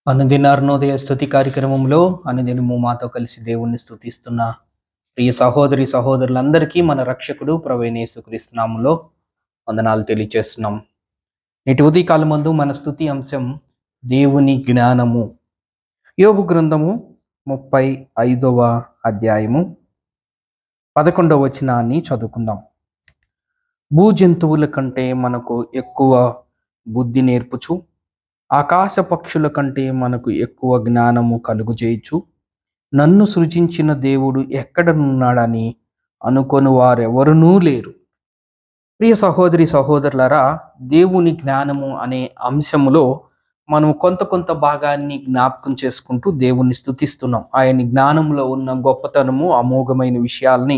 అనుదిన అరుణోదయ స్థుతి కార్యక్రమంలో అనుదినము మాతో కలిసి దేవుణ్ణి స్థుతిస్తున్న ప్రియ సహోదరి సహోదరులందరికీ మన రక్షకుడు ప్రవేణేశ్వరిస్తున్నాములో వందనాలు తెలియజేస్తున్నాం నేటి ఉదయకాలం మందు మన స్థుతి అంశం దేవుని జ్ఞానము యోగు గ్రంథము ముప్పై ఐదవ అధ్యాయము పదకొండవ వచనాన్ని చదువుకుందాం భూ జంతువుల కంటే మనకు ఎక్కువ బుద్ధి నేర్పుచు ఆకాశ పక్షుల కంటే మనకు ఎక్కువ జ్ఞానము కలుగు చేయొచ్చు నన్ను సృజించిన దేవుడు ఎక్కడనున్నాడని అనుకొని వారెవరునూ లేరు ప్రియ సహోదరి సహోదరులరా దేవుని జ్ఞానము అనే అంశములో మనం కొంత కొంత భాగాన్ని జ్ఞాపకం చేసుకుంటూ దేవుణ్ణి స్తుతిస్తున్నాం ఆయన జ్ఞానంలో ఉన్న గొప్పతనము అమోఘమైన విషయాల్ని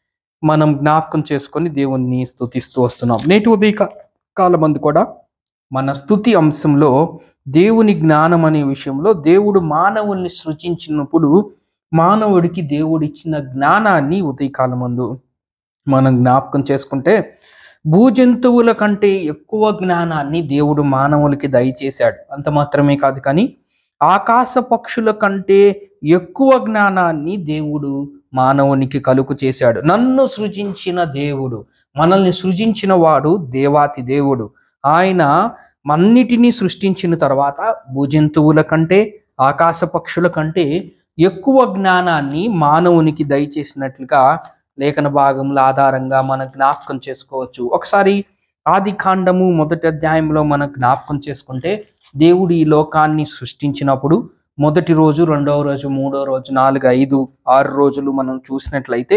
మనం జ్ఞాపకం చేసుకొని దేవుణ్ణి స్తుతిస్తూ వస్తున్నాం నేటి ఉదయ కాలమందు కూడా మన స్థుతి అంశంలో దేవుని జ్ఞానం అనే విషయంలో దేవుడు మానవుల్ని సృజించినప్పుడు మానవుడికి దేవుడు ఇచ్చిన జ్ఞానాన్ని ఉదయకాలం ముందు మనం జ్ఞాపకం చేసుకుంటే భూజంతువుల కంటే ఎక్కువ జ్ఞానాన్ని దేవుడు మానవులకి దయచేశాడు అంత మాత్రమే కాదు కానీ ఆకాశ పక్షుల కంటే ఎక్కువ జ్ఞానాన్ని దేవుడు మానవునికి కలుగు చేశాడు నన్ను సృజించిన దేవుడు మనల్ని సృజించిన వాడు దేవాతి దేవుడు ఆయన అన్నిటినీ సృష్టించిన తర్వాత భూజంతువుల కంటే ఆకాశ పక్షుల కంటే ఎక్కువ జ్ఞానాన్ని మానవునికి దయచేసినట్లుగా లేఖన భాగముల ఆధారంగా మనం జ్ఞాపకం చేసుకోవచ్చు ఒకసారి ఆది కాండము మొదటి అధ్యాయంలో మనం జ్ఞాపకం చేసుకుంటే దేవుడు ఈ లోకాన్ని సృష్టించినప్పుడు మొదటి రోజు రెండవ రోజు మూడో రోజు నాలుగు ఐదు ఆరు రోజులు మనం చూసినట్లయితే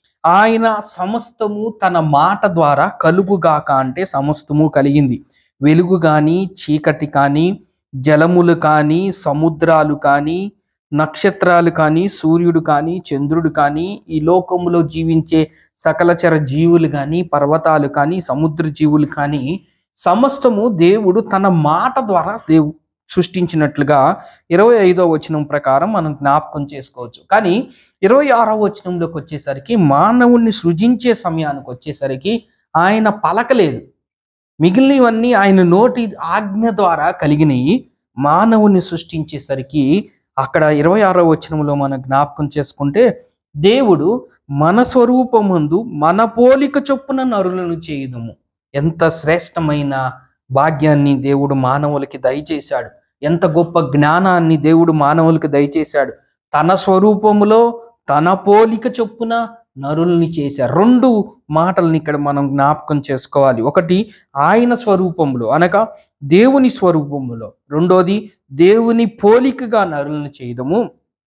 ఆయన సమస్తము తన మాట ద్వారా కలుగుగాక అంటే సమస్తము కలిగింది వెలుగు కానీ చీకటి కానీ జలములు కానీ సముద్రాలు కానీ నక్షత్రాలు కానీ సూర్యుడు కానీ చంద్రుడు కానీ ఈ లోకములో జీవించే సకలచర జీవులు కానీ పర్వతాలు కానీ సముద్ర జీవులు కానీ సమస్తము దేవుడు తన మాట ద్వారా దేవు సృష్టించినట్లుగా ఇరవై ఐదో వచనం ప్రకారం మనం జ్ఞాపకం చేసుకోవచ్చు కానీ ఇరవై ఆరో వచనంలోకి వచ్చేసరికి మానవుణ్ణి సృజించే సమయానికి వచ్చేసరికి ఆయన పలకలేదు మిగిలినవన్నీ ఆయన నోటి ఆజ్ఞ ద్వారా కలిగినవి మానవుని సృష్టించేసరికి అక్కడ ఇరవై ఆరో వచనంలో మనం జ్ఞాపకం చేసుకుంటే దేవుడు మన స్వరూపమందు మన పోలిక చొప్పున నరులను చేయుదము ఎంత శ్రేష్టమైన భాగ్యాన్ని దేవుడు మానవులకి దయచేశాడు ఎంత గొప్ప జ్ఞానాన్ని దేవుడు మానవులకి దయచేశాడు తన స్వరూపములో తన పోలిక చొప్పున నరుల్ని చేశారు రెండు మాటల్ని ఇక్కడ మనం జ్ఞాపకం చేసుకోవాలి ఒకటి ఆయన స్వరూపంలో అనగా దేవుని స్వరూపములో రెండోది దేవుని పోలికగా నరులను చేయడము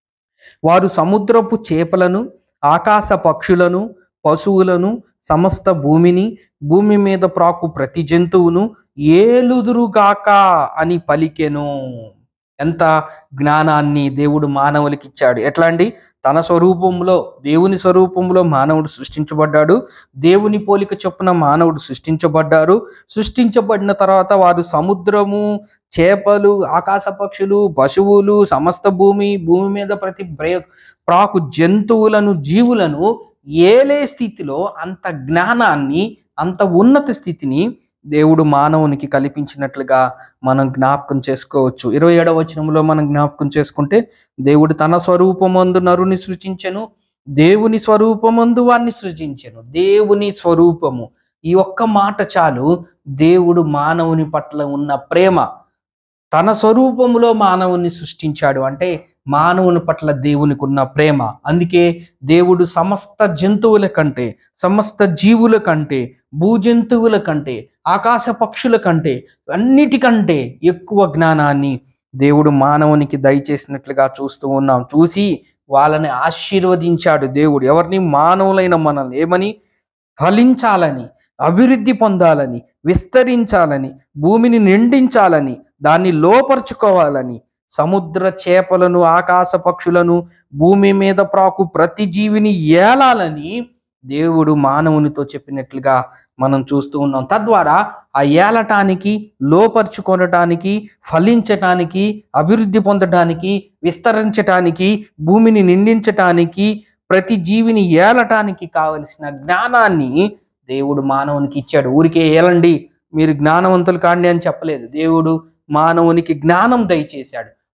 వారు సముద్రపు చేపలను ఆకాశ పక్షులను పశువులను సమస్త భూమిని భూమి మీద ప్రాకు ప్రతి జంతువును ఏలుదురుగాక అని పలికెను ఎంత జ్ఞానాన్ని దేవుడు మానవులకి ఇచ్చాడు ఎట్లా అండి తన స్వరూపంలో దేవుని స్వరూపంలో మానవుడు సృష్టించబడ్డాడు దేవుని పోలిక చొప్పున మానవుడు సృష్టించబడ్డారు సృష్టించబడిన తర్వాత వారు సముద్రము చేపలు ఆకాశ పక్షులు పశువులు సమస్త భూమి భూమి మీద ప్రతి బ్రే- ప్రాకు జంతువులను జీవులను ఏలే స్థితిలో అంత జ్ఞానాన్ని అంత ఉన్నత స్థితిని దేవుడు మానవునికి కల్పించినట్లుగా మనం జ్ఞాపకం చేసుకోవచ్చు ఇరవై ఏడవ వచనంలో మనం జ్ఞాపకం చేసుకుంటే దేవుడు తన స్వరూపమందు నరుని సృజించెను దేవుని స్వరూపమందు వాణ్ణి సృజించెను దేవుని స్వరూపము ఈ ఒక్క మాట చాలు దేవుడు మానవుని పట్ల ఉన్న ప్రేమ తన స్వరూపములో మానవుని సృష్టించాడు అంటే మానవుని పట్ల దేవునికి ఉన్న ప్రేమ అందుకే దేవుడు సమస్త జంతువుల కంటే సమస్త జీవుల కంటే భూజంతువుల కంటే ఆకాశ పక్షుల కంటే అన్నిటికంటే ఎక్కువ జ్ఞానాన్ని దేవుడు మానవునికి దయచేసినట్లుగా చూస్తూ ఉన్నాం చూసి వాళ్ళని ఆశీర్వదించాడు దేవుడు ఎవరిని మానవులైన మనల్ని ఏమని ఫలించాలని అభివృద్ధి పొందాలని విస్తరించాలని భూమిని నిండించాలని దాన్ని లోపరుచుకోవాలని సముద్ర చేపలను ఆకాశ పక్షులను భూమి మీద ప్రాకు ప్రతి జీవిని ఏలాలని దేవుడు మానవునితో చెప్పినట్లుగా మనం చూస్తూ ఉన్నాం తద్వారా ఆ ఏలటానికి లోపరుచుకొనటానికి ఫలించటానికి అభివృద్ధి పొందటానికి విస్తరించటానికి భూమిని నిండించటానికి ప్రతి జీవిని ఏలటానికి కావలసిన జ్ఞానాన్ని దేవుడు మానవునికి ఇచ్చాడు ఊరికే ఏలండి మీరు జ్ఞానవంతులు కాండి అని చెప్పలేదు దేవుడు మానవునికి జ్ఞానం దయచేశాడు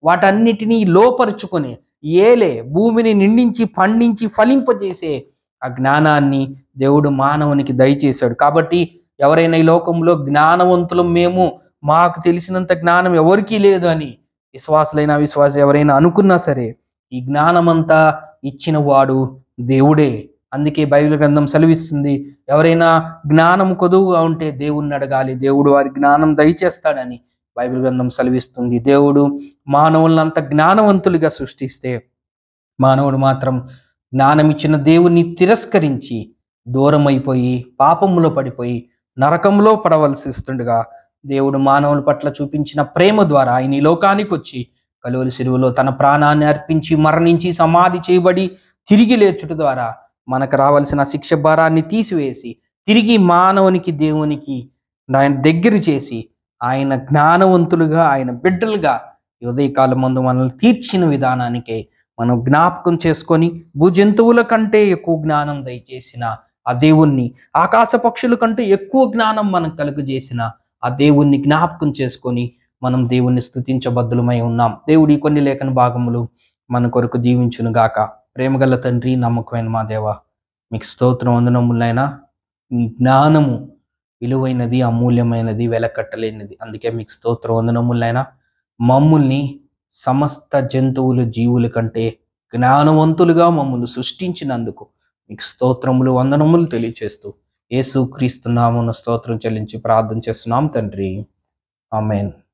వాటన్నిటినీ లోపరుచుకొని ఏలే భూమిని నిండించి పండించి ఫలింపజేసే ఆ జ్ఞానాన్ని దేవుడు మానవునికి దయచేశాడు కాబట్టి ఎవరైనా ఈ లోకంలో జ్ఞానవంతులం మేము మాకు తెలిసినంత జ్ఞానం ఎవరికీ లేదు అని విశ్వాసులైన విశ్వాస ఎవరైనా అనుకున్నా సరే ఈ జ్ఞానమంతా ఇచ్చిన వాడు దేవుడే అందుకే బైబిల్ గ్రంథం సెలవిస్తుంది ఎవరైనా జ్ఞానం కొదువుగా ఉంటే దేవుణ్ణి అడగాలి దేవుడు వారి జ్ఞానం దయచేస్తాడని బైబిల్ గ్రంథం సెలవిస్తుంది దేవుడు మానవులను అంత జ్ఞానవంతులుగా సృష్టిస్తే మానవుడు మాత్రం జ్ఞానం ఇచ్చిన దేవుణ్ణి తిరస్కరించి దూరం అయిపోయి పాపములో పడిపోయి నరకంలో పడవలసి వస్తుండగా దేవుడు మానవుల పట్ల చూపించిన ప్రేమ ద్వారా ఆయన ఈ లోకానికి వచ్చి కలువలి సిలువలో తన ప్రాణాన్ని అర్పించి మరణించి సమాధి చేయబడి తిరిగి లేచుట ద్వారా మనకు రావాల్సిన శిక్ష భారాన్ని తీసివేసి తిరిగి మానవునికి దేవునికి ఆయన దగ్గర చేసి ఆయన జ్ఞానవంతులుగా ఆయన బిడ్డలుగా ఈ ఉదయకాలం ముందు మనల్ని తీర్చిన విధానానికే మనం జ్ఞాపకం చేసుకొని భూజంతువుల కంటే ఎక్కువ జ్ఞానం దయచేసిన ఆ దేవుణ్ణి ఆకాశ పక్షుల కంటే ఎక్కువ జ్ఞానం మనం కలుగజేసిన ఆ దేవుణ్ణి జ్ఞాపకం చేసుకొని మనం దేవుణ్ణి స్థుతించబద్దులమై ఉన్నాం దేవుడి కొన్ని లేఖన భాగములు మన కొరకు దీవించును గాక ప్రేమగల తండ్రి నమ్మకమైన మా దేవ మీకు స్తోత్రం వందనములైనా మీ జ్ఞానము విలువైనది అమూల్యమైనది వెలకట్టలేనిది అందుకే మీకు స్తోత్రం వందనములైనా మమ్ముల్ని సమస్త జంతువులు జీవుల కంటే జ్ఞానవంతులుగా మమ్మల్ని సృష్టించినందుకు మీకు స్తోత్రములు వందనములు తెలియచేస్తూ యేసు క్రీస్తు నామమున స్తోత్రం చెల్లించి ప్రార్థన చేస్తున్నాం తండ్రి ఆమెన్